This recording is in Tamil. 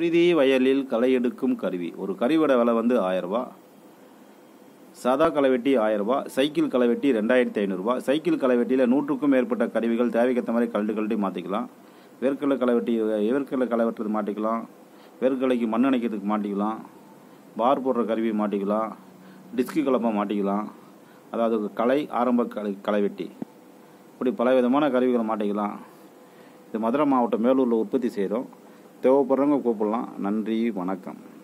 புழுதி வயலில் களை எடுக்கும் கருவி ஒரு கருவியோட விலை வந்து ஆயரூபா சாதா களைவெட்டி ஆயரூபா சைக்கிள் களைவெட்டி ரெண்டாயிரத்தி ஐநூறுரூவா சைக்கிள் களைவெட்டியில் நூற்றுக்கும் மேற்பட்ட கருவிகள் தேவைக்கேற்ற மாதிரி கழட்டு கழட்டி மாற்றிக்கலாம் வேர்க்கடலை களைவெட்டி வேர்க்கடலை களை வெட்டுறது மாட்டிக்கலாம் வேர்க்கடலைக்கு மண் அணைக்கிறதுக்கு மாட்டிக்கலாம் பார் போடுற கருவி மாட்டிக்கலாம் டிஸ்கு கலப்பை மாட்டிக்கலாம் அதாவது களை ஆரம்ப களை களைவெட்டி இப்படி பல விதமான கருவிகளை மாட்டிக்கலாம் இது மதுரை மாவட்டம் மேலூரில் உற்பத்தி செய்கிறோம் தேவைப்படுறவங்க கூப்பிடலாம் நன்றி வணக்கம்